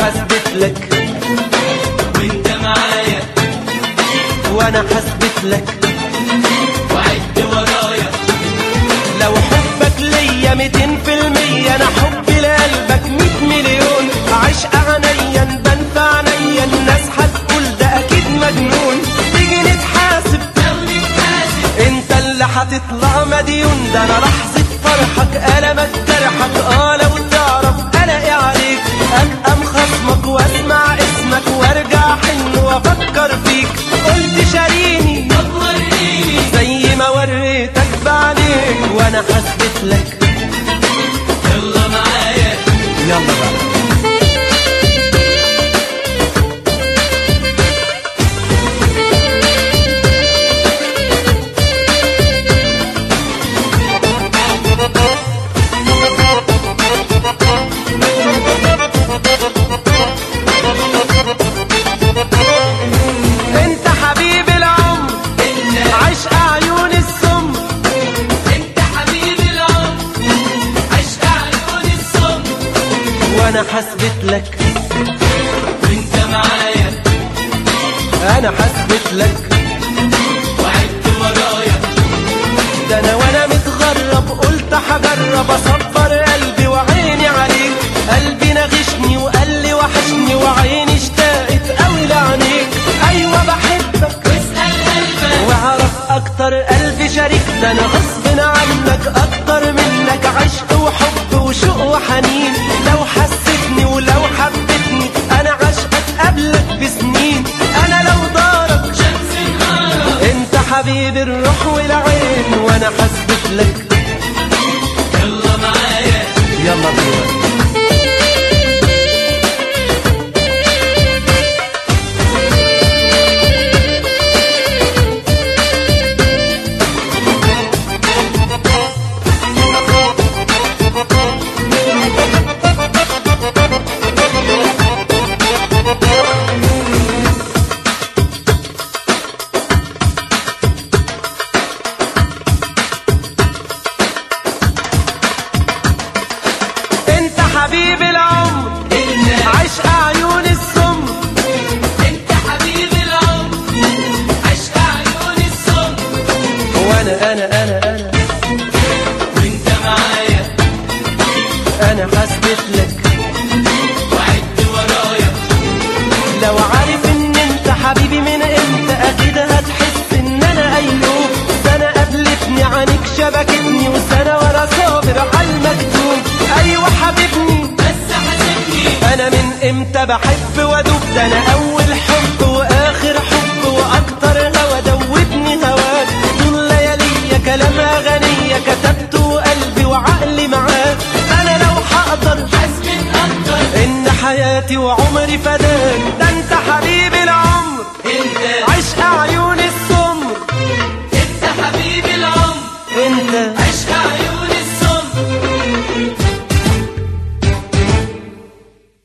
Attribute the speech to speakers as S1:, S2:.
S1: حثبت لك
S2: وانت معايا
S1: وانا حثبت لك
S2: وعد ورايا
S1: لو حبك ليا ميتين في المية انا حبي لقلبك ميت مليون عشق عينيا نبان في عينيا الناس هتقول ده اكيد مجنون تيجي نتحاسب
S2: لو نتحاسب
S1: انت اللي هتطلع مديون ده انا لحظة فرحك ألمك جرحك اه لو تعرف انا ايه عليك ابقى مخصمك واسمع اسمك وارجع حن وافكر فيك قلت شاريني
S2: طب وريني
S1: زي ما وريتك بعدين وانا حسبت لك
S2: يلا معايا
S1: يلا بقى انت حبيب العمر
S2: انت
S1: عشق عيون السم
S2: انت حبيب العمر عشق عيون الصم
S1: وانا حسبت لك
S2: وانت معايا
S1: انا حسبت لك
S2: وعد ورايا
S1: ده انا وانا متغرب قلت هجرب اصبر قلبي وعيني عليك قلبي نغشني وقال لي وحشني وعيني اشتاقت قوي لعينيك ايوه بحبك
S2: واسأل قلبك
S1: واعرف اكتر قلبي شريك ده انا غصب عنك اكتر منك عشق وحب وشوق وحنين لو حسيتني ولو حبيتني انا عشقك قبلك بسنين انا لو دارك
S2: شمس نهارك
S1: انت حبيب الروح والعين وانا حسبت لك
S2: يلا معايا
S1: يلا بينا انت حبيب العمر
S2: انت
S1: عشق عيون السم
S2: انت حبيب العمر عشق عيون الصم
S1: وانا انا انا انا
S2: وانت معايا
S1: انا حسبت لك
S2: وعد ورايا
S1: لو عارف ان انت حبيبي من امتى اكيد هتحس ان انا ايوب سنة قابلتني عنك شبكتني وسنة ورا صابر على المكتوب ايوه حبيبني
S2: بس حاسبني
S1: انا من امتى بحب وادوب ده انا اول حب واخر حب واكتر هوا دوبني هواك طول ليالي كلام اغنية كتبته قلبي وعقلي معاك انا لو هقدر
S2: حاسبين اكتر
S1: ان حياتي وعمري فداك ده انت حبيب العمر
S2: انت
S1: عشق عيون السمر
S2: انت حبيب العمر
S1: انت
S2: عشق عيون